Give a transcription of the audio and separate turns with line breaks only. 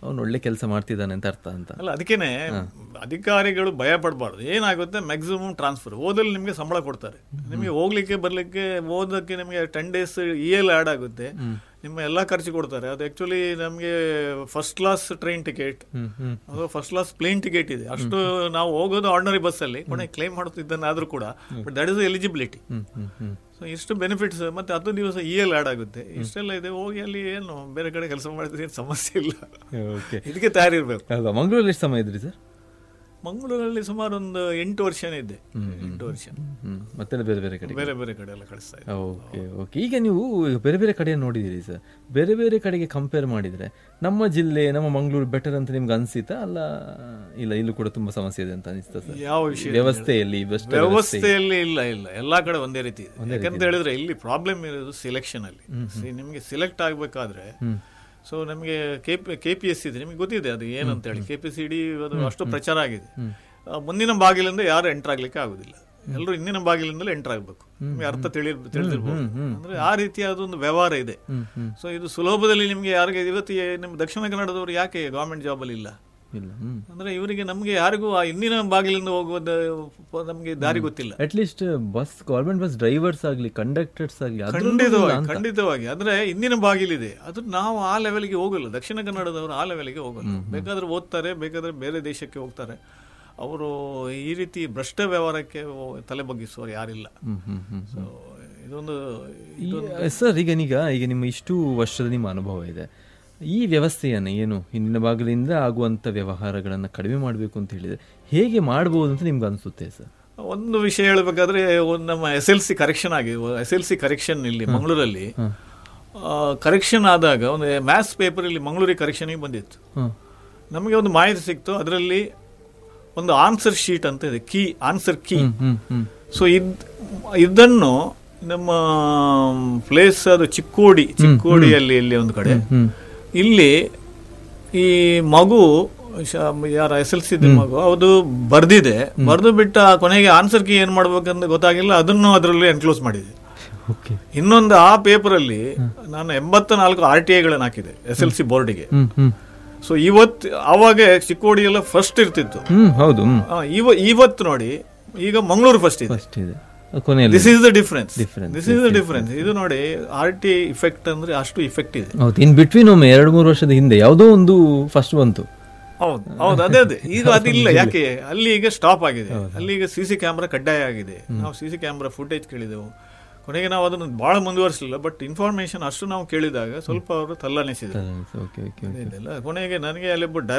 ಅವ್ನು ಒಳ್ಳೆ ಕೆಲಸ ಮಾಡ್ತಿದ್ದಾನೆ ಅಂತ ಅರ್ಥ ಅಂತ
ಅಲ್ಲ ಅದಕ್ಕೇನೆ ಅಧಿಕಾರಿಗಳು ಭಯ ಪಡಬಾರ್ದು ಏನಾಗುತ್ತೆ ಮ್ಯಾಕ್ಸಿಮಮ್ ಟ್ರಾನ್ಸ್ಫರ್ ಓದಲ್ಲಿ ನಿಮಗೆ ಸಂಬಳ ಕೊಡ್ತಾರೆ ನಿಮಗೆ ಹೋಗ್ಲಿಕ್ಕೆ ಬರ್ಲಿಕ್ಕೆ ಓದಕ್ಕೆ ನಿಮಗೆ ten days E L add ಆಗುತ್ತೆ ನಿಮ್ಮ ಎಲ್ಲ ಖರ್ಚು ಕೊಡ್ತಾರೆ ಅದು ಆಕ್ಚುಲಿ ನಮಗೆ first class train ticket
hmm hmm
ಅದು ಫಸ್ಟ್ ಕ್ಲಾಸ್ ಪ್ಲೇನ್ ಟಿಕೆಟ್ ಇದೆ ಅಷ್ಟು ನಾವು ಹೋಗೋದು ಆರ್ಡಿನರಿ ಬಸ್ಸಲ್ಲಿ ಕೊನೆ ಕ್ಲೈಮ್ ಮಾಡುತ್ತಿದ್ದನ್ನಾದ್ರೂ ಕೂಡ but that is eligibility
hmm hmm hmm
so ಇಷ್ಟು ಬೆನಿಫಿಟ್ಸ್ ಮತ್ತೆ ಹತ್ತು ದಿವಸ ಇ ಎಲ್ ಆ್ಯಡ್ ಆಗುತ್ತೆ ಇಷ್ಟೆಲ್ಲ ಇದೆ ಹೋಗಿ ಅಲ್ಲಿ ಏನು ಬೇರೆ ಕಡೆ ಕೆಲಸ ಮಾಡಿದ್ರೆ ಏನು ಸಮಸ್ಯೆ ಇಲ್ಲ
ಓಕೆ
ಇದಕ್ಕೆ ತಯಾರಿರ್ಬೇಕು
ಹೌದಾ ಮಂಗಳೂರಲ್ಲಿ ಎಷ್ಟು ಸಮಯ ಇದ್ರಿ ಸರ್
ಮಂಗಳೂರಲ್ಲಿ ಸುಮಾರು ಒಂದು ಎಂಟು ವರ್ಷನೇ ಇದ್ದೆ ಎಂಟು ವರ್ಷ
ಹ್ಮ್ ಮತ್ತೆ ಬೇರೆ ಬೇರೆ ಕಡೆ
ಬೇರೆ ಬೇರೆ ಕಡೆ ಎಲ್ಲ ಕಳಿಸ್ತಾ ಇದ್ದೆ
ಓಕೆ ಓಕೆ ಈಗ ನೀವು ಈಗ ಬೇರೆ ಬೇರೆ ಕಡೆ ನೋಡಿದ್ದೀರಿ ಸರ್ ಬೇರೆ ಬೇರೆ ಕಡೆಗೆ ಕಂಪೇರ್ ಮಾಡಿದರೆ ನಮ್ಮ ಜಿಲ್ಲೆ ನಮ್ಮ ಮಂಗಳೂರು ಬೆಟರ್ ಅಂತ ನಿಮ್ಗೆ ಅನಿಸಿತಾ ಅಲ್ಲ ಇಲ್ಲ ಇಲ್ಲೂ ಕೂಡ ತುಂಬಾ ಸಮಸ್ಯೆ ಇದೆ ಅಂತ ಅನಿಸ್ತಾ ಸರ್
ಯಾವ ವಿಷಯ
ವ್ಯವಸ್ಥೆಯಲ್ಲಿ ಬೆಸ್ಟ್
ವ್ಯವಸ್ಥೆಯಲ್ಲಿ ಇಲ್ಲ ಇಲ್ಲ ಎಲ್ಲಾ ಕಡೆ ಒಂದೇ ರೀತಿ ಇದೆ ಯಾಕಂತ ಹೇಳಿದ್ರೆ ಇಲ್ಲಿ ಪ್ರಾಬ್ಲಮ್ ಇರೋದು ಸೆಲೆಕ್ಷನ್ ಅಲ್ಲಿ See, ನಿಮ್ಗೆ ಸೆಲೆಕ್ಟ್ ಆಗ್ಬೇಕಾದ್ರೆ ಸೊ ನಮಗೆ ಕೆ ಪಿ ಎಸ್ ಇದೆ ನಿಮಗೆ ಗೊತ್ತಿದೆ ಅದು ಏನಂತ ಹೇಳಿ ಕೆ ಪಿ ಸಿ ಡಿ ಅದು ಅಷ್ಟು ಪ್ರಚಾರ ಆಗಿದೆ ಆ, ಮುಂದಿನ ಬಾಗಿಲಿಂದ ಯಾರು ಎಂಟರ್ ಆಗ್ಲಿಕ್ಕೆ ಆಗುದಿಲ್ಲ ಎಲ್ಲರೂ ಹಿಂದಿನ ಬಾಗಿಲಿಂದಲೇ ಎಂಟರ್ ಆಗ್ಬೇಕು ನಿಮ್ಗೆ ಅರ್ಥ ತಿಳಿ ತಿಳಿದಿರ್ಬೋದು ಅಂದ್ರೆ ಆ ರೀತಿಯ ಅದೊಂದು ವ್ಯವಹಾರ ಇದೆ ಸೊ ಇದು ಸುಲಭದಲ್ಲಿ ನಿಮ್ಗೆ ಯಾರಿಗೆ ಇವತ್ತು ಏ- ನಿಮ್ಮ ದಕ್ಷಿಣ ಕನ್ನಡದವರು ಯಾಕೆ ಗವರ್ಮೆಂಟ್ ಜಾಬಲ್ಲಿ ಇಲ್ಲ
ಇಲ್ಲ ಹ್ಮ್
ಅಂದ್ರೆ ಇವರಿಗೆ ನಮ್ಗೆ ಯಾರಿಗೂ ಆ ಹಿಂದಿನ ಬಾಗಿಲಿಂದ ಹೋಗೋದು ನಮ್ಗೆ ದಾರಿ ಗೊತ್ತಿಲ್ಲ
at least bus government bus drivers ಆಗಲಿ ಕಂಡಕ್ಟರ್ಸ್ ಆಗಲಿ
ಖಂಡಿತವಾಗಿ ಖಂಡಿತವಾಗಿ ಅಂದ್ರೆ ಇಂದಿನ ಬಾಗಿಲಿದೆ ಅದು ನಾವು ಆ ಲೆವೆಲ್ಗೆ ಹೋಗಲ್ಲ ದಕ್ಷಿಣ ಕನ್ನಡದವರು ಆ ಲೆವೆಲ್ಗೆ ಹೋಗಲ್ಲ ಬೇಕಾದ್ರೆ ಓದ್ತಾರೆ ಬೇಕಾದ್ರೆ ಬೇರೆ ದೇಶಕ್ಕೆ ಹೋಗ್ತಾರೆ ಅವರು ಈ ರೀತಿ ಭ್ರಷ್ಟ ವ್ಯವಹಾರಕ್ಕೆ ಹೋ- ತಲೆ ಬಗ್ಗಿಸುವವರು ಯಾರಿಲ್ಲ
ಹ್ಮ್ ಹ್ಮ್ ಹ್ಮ್
ಸೊ ಇದೊಂದು
ಸರ್ ಈಗ ಈಗ ಈಗ ನಿಮ್ಮ ಇಷ್ಟು ವರ್ಷದ ನಿಮ್ಮ ಅನುಭವ ಇದೆ ಈ ವ್ಯವಸ್ಥೆಯನ್ನು ಏನು ಹಿಂದಿನ ಭಾಗದಿಂದ ಆಗುವಂಥ ವ್ಯವಹಾರಗಳನ್ನು ಕಡಿಮೆ ಮಾಡಬೇಕು ಅಂತ ಹೇಳಿದರೆ ಹೇಗೆ ಮಾಡ್ಬೋದು ಅಂತ ನಿಮ್ಗೆ ಅನಿಸುತ್ತೆ ಸರ್
ಒಂದು ವಿಷಯ ಹೇಳಬೇಕಾದ್ರೆ ಒಂದು ನಮ್ಮ ಎಸ್ ಎಲ್ ಸಿ ಕರೆಕ್ಷನ್ ಆಗಿ ಎಸ್ ಎಲ್ ಸಿ ಕರೆಕ್ಷನ್ ಇಲ್ಲಿ ಮಂಗಳೂರಲ್ಲಿ ಕರೆಕ್ಷನ್ ಆದಾಗ ಒಂದು ಮ್ಯಾಥ್ಸ್ ಪೇಪರ್ ಇಲ್ಲಿ ಮಂಗಳೂರಿಗೆ ಕರೆಕ್ಷನಿಗೆ ಬಂದಿತ್ತು
ಹಾಂ
ನಮಗೆ ಒಂದು ಮಾಹಿತಿ ಸಿಕ್ತು ಅದರಲ್ಲಿ ಒಂದು ಆನ್ಸರ್ ಶೀಟ್ ಅಂತ ಇದೆ ಕೀ ಆನ್ಸರ್ ಕೀ
ಹ್ಞೂ ಹ್ಞೂ
ಸೊ ಇದ್ ಇದನ್ನು ನಮ್ಮ ಪ್ಲೇಸ್ ಅದು ಚಿಕ್ಕೋಡಿ ಚಿಕ್ಕೋಡಿಯಲ್ಲಿ ಇಲ್ಲಿ ಒಂದು ಕಡೆ ಇಲ್ಲಿ ಈ ಮಗು ಶ- ಯಾರ ಎಸ್ ಎಲ್ ಸಿ ಮಗು ಅದು ಬರ್ದಿದೆ ಬರ್ದು ಬಿಟ್ಟ ಕೊನೆಗೆ ಆನ್ಸರ್ ಕೀ ಏನ್ ಮಾಡ್ಬೇಕಂತ ಗೊತ್ತಾಗಿಲ್ಲ ಅದನ್ನು ಅದರಲ್ಲಿ ಎನ್ಕ್ಲೋಸ್ ಮಾಡಿದೆ
ಓಕೆ
ಇನ್ನೊಂದು ಆ ಪೇಪರ್ ಅಲ್ಲಿ ನಾನು ಎಂಬತ್ತ ನಾಲ್ಕು ಆರ್ ಟಿ ಐಗಳನ್ನು ಹಾಕಿದೆ ಎಸ್ ಎಲ್ ಸಿ ಬೋರ್ಡಿಗೆ
ಹ್ಞೂ ಹ್ಞೂ
ಸೊ ಇವತ್ತು ಅವಾಗ ಚಿಕ್ಕೋಡಿ ಎಲ್ಲ ಫಸ್ಟ್ ಇರ್ತಿತ್ತು
ಹ್ಞೂ ಹೌದು ಹ್ಞೂ
ಆ, ಇವ ಇವತ್ತು ನೋಡಿ ಈಗ ಮಂಗಳೂರು ಫಸ್ಟ್ ಇದೆ
ಫಸ್ಟ್ ಇದೆ ಕೊನೆಯಲ್ಲಿ
this is the difference
Difference,
this is the difference ಇದು ನೋಡಿ ಆರ್ ಟಿ ಇಫೆಕ್ಟ್ ಅಂದ್ರೆ ಅಷ್ಟು ಇಫೆಕ್ಟ್ ಇದೆ
ಹೌದು ಇನ್ ಬಿಟ್ವೀನ್ ಒಮ್ಮೆ ಎರಡು ಮೂರು ವರ್ಷದ ಹಿಂದೆ ಯಾವುದೋ ಒಂದು ಫಸ್ಟ್ ಬಂತು
ಹೌದು ಹೌದು ಅದೇ ಅದೇ ಈಗ ಅದಿಲ್ಲ ಯಾಕೆ ಅಲ್ಲಿ ಈಗ ಸ್ಟಾಪ್ ಆಗಿದೆ ಅಲ್ಲಿ ಈಗ ಸಿ ಸಿ ಕ್ಯಾಮ್ರಾ ಕಡ್ಡಾಯ ಆಗಿದೆ ನಾವು ಸಿ ಸಿ ಕ್ಯಾಮ್ರಾ ಫುಟೇಜ್ ಕೇಳಿದೆವು ಕೊನೆಗೆ ನಾವು ಅದನ್ನು ಬಹಳ ಮುಂದುವರಿಸಲಿಲ್ಲ ಬಟ್ ಇನ್ಫಾರ್ಮೇಶನ್ ಅಷ್ಟು ನಾವು ಕೇಳಿದಾಗ ಸ್ವಲ್ಪ ಅವರು ತಲ್ಲಣಿಸಿದ್ರು
ಓಕೆ ಓಕೆ
ಇದೆಲ್ಲ ಕೊನೆಗೆ ನನಗೆ ಅಲ್ಲಿ ಒಬ್ಬ